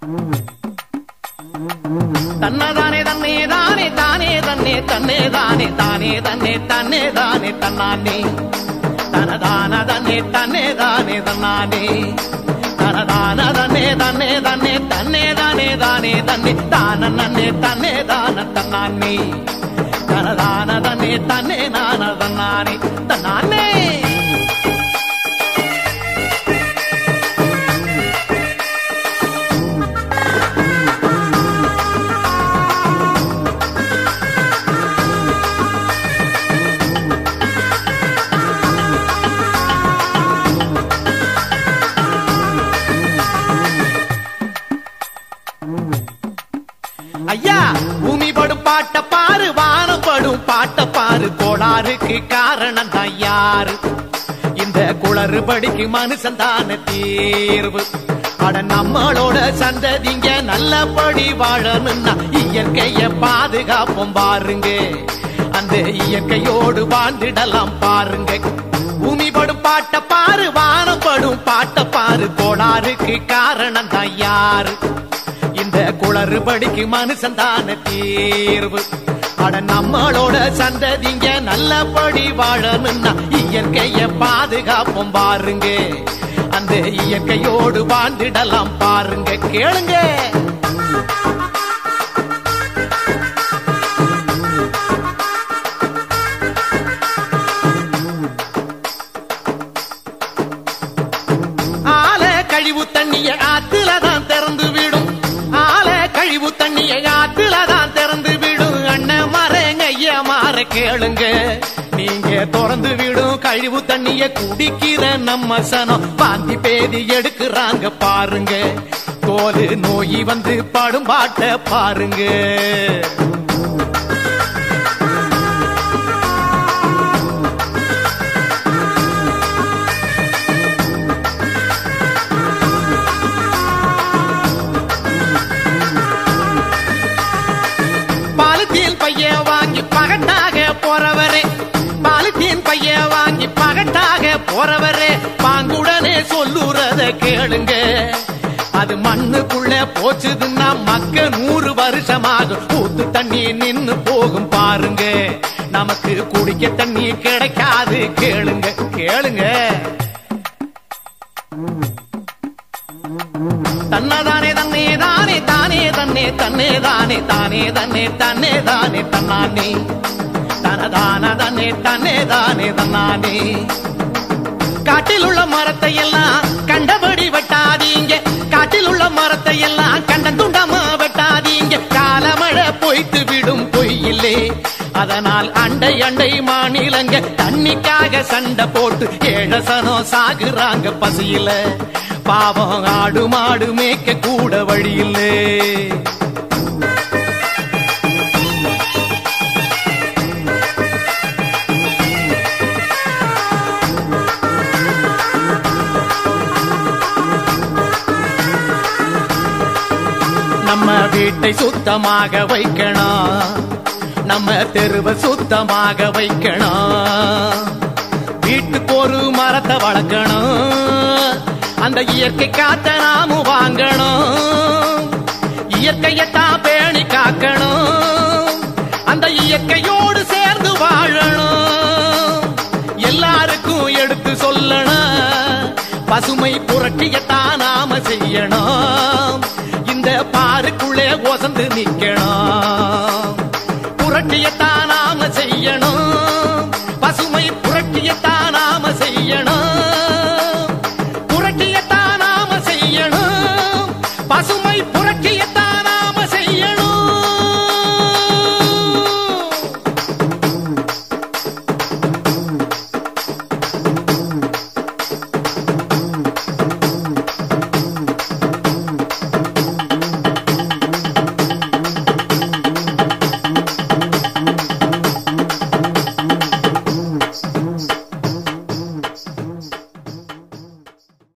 தன்னதானே தன்னே தானே தானே தன்னே தன்னே தானே தானே தன்னே தன்னே தானே தன்னானே தனதான தன்னே தன்னே தானே தன்னானே தனதான தன்னே தன்னே தன்னே தன்னே தானே தானே தன்னே தான நன்னே தன்னே தான தன்னானே தனதான தன்னே தன்னே நான தன்னானே தன்னானே ஐயா பூமி படும் பாட்ட பாரு வானம் படும் பாட்ட பாரு கோளாறுக்கு காரணம் தான் யாரு இந்த குளறுபடிக்கு மனுஷன் தானே தீர்வு அட நம்மளோட சந்ததிங்க நல்லபடி வாழணும்னா இயற்கைய பாதுகாப்போம் பாருங்க அந்த இயற்கையோடு வாழ்ந்திடலாம் பாருங்க பூமி படும் பாட்ட பாரு வானம் படும் பாட்ட பாரு கோளாறுக்கு காரணம் தான் யாரு இந்த குளறுபடிக்கு மனுஷன் தானே தீர்வு அட நம்மளோட சந்ததிங்க நல்லபடி வாழணும்னா இயற்கைய பாதுகாப்போம் பாருங்க அந்த இயற்கையோடு வாழ்ந்திடலாம் பாருங்க கேளுங்க ஆல கழிவு தண்ணிய ஆத்துல தான் திறந்து விடும் ஆல கழிவு தண்ணிய ஆத்துல தான் திறந்து விடும் அண்ணன் மாறேங்க ஐயா மாற கேளுங்க நீங்க திறந்து விடும் கழிவு தண்ணிய குடிக்கிற நம்ம சனம் பாந்தி பேதி எடுக்கிறாங்க பாருங்க தோலு நோய் வந்து படும் பாட்ட பாருங்க பாலித்தீன் பைய வாங்கி பகட்டாக போறவரே பாலித்தீன் பைய வாங்கி பகட்டாக போறவரே பாங்குடனே சொல்லுறத கேளுங்க அது மண்ணுக்குள்ள போச்சுதுன்னா மக்க நூறு வருஷமாக ஊத்து தண்ணி நின்னு போகும் பாருங்க நமக்கு குடிக்க தண்ணி கிடைக்காது கேளுங்க கேளுங்க தன்னதானே தன்னே தானே தானே தன்னே தன்னே தானே தானே தன்னே தன்னே தானே தன்னானே தனதான தன்னே தன்னே தானே தன்னானே காட்டில் உள்ள மரத்தை எல்லாம் கண்டபடி வெட்டாதீங்க காட்டில் உள்ள மரத்தை எல்லாம் கண்டன் துண்டமா வெட்டாதீங்க காலமழை பொய்த்து விடும் பொய்யில்லே அதனால் அண்டை அண்டை மாநிலங்க தண்ணிக்காக சண்டை போட்டு ஏழசனம் சாகுறாங்க பசியில பாவம் ஆடு மாடு மேய்க்க கூட வழியில்லே நம்ம வீட்டை சுத்தமாக வைக்கணும் நம்ம தெருவை சுத்தமாக வைக்கணும் வீட்டுக்கு ஒரு மரத்தை வளர்க்கணும் அந்த இயற்கை காத்த நாமும் வாங்கணும் இயற்கையத்தான் பேணி காக்கணும் அந்த இயற்கையோடு சேர்ந்து வாழணும் எல்லாருக்கும் எடுத்து சொல்லணும் பசுமை புரட்சியத்தான் நாம செய்யணும் இந்த பாருக்குள்ளே ஒசந்து நிக்கணும்